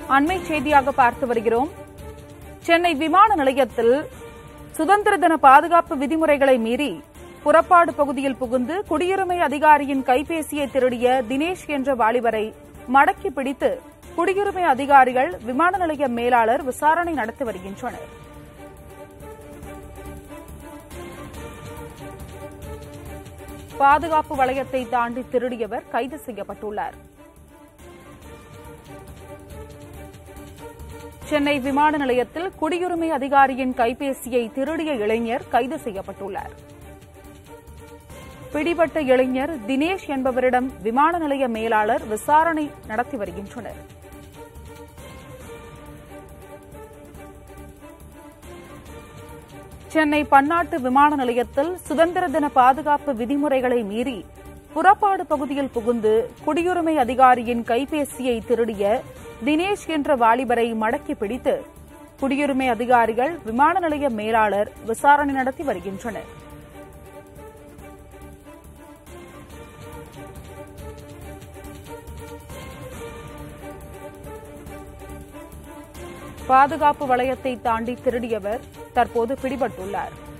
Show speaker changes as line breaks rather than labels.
அண்மை செய்தியாக பார்த்து வருகிறோம் சென்னை விமான நிலையத்தில் சுதந்திர தின பாதுகாப்பு விதிமுறைகளை மீறி புறப்பாடு பகுதியில் புகுந்து குடியுரிமை அதிகாரியின் கைபேசியை திருடிய தினேஷ் என்ற வாலிபரை மடக்கி பிடித்து குடியுரிமை அதிகாரிகள் விமான நிலைய மேலாளர் விசாரணை நடத்தி வருகின்றனர் பாதுகாப்பு வளையத்தை தாண்டி திருடியவர் கைது செய்யப்பட்டுள்ளார் சென்னை விமான நிலையத்தில் குடியுரிமை அதிகாரியின் கைபேசியை திருடிய இளைஞர் கைது செய்யப்பட்டுள்ளார் பிடிபட்ட இளைஞர் தினேஷ் என்பவரிடம் விமான நிலைய மேலாளர் விசாரணை நடத்தி வருகின்றனர் சென்னை பன்னாட்டு விமான நிலையத்தில் சுதந்திர தின பாதுகாப்பு விதிமுறைகளை மீறி புறப்பாடு பகுதியில் புகுந்து குடியுரிமை அதிகாரியின் கைபேசியை திருடிய தினேஷ் என்ற வாலிபரை மடக்கி பிடித்து குடியுரிமை அதிகாரிகள் விமான நிலைய மேலாளர் விசாரணை நடத்தி வருகின்றனர் பாதுகாப்பு வளையத்தை தாண்டி திருடியவர் தற்போது பிடிபட்டுள்ளார்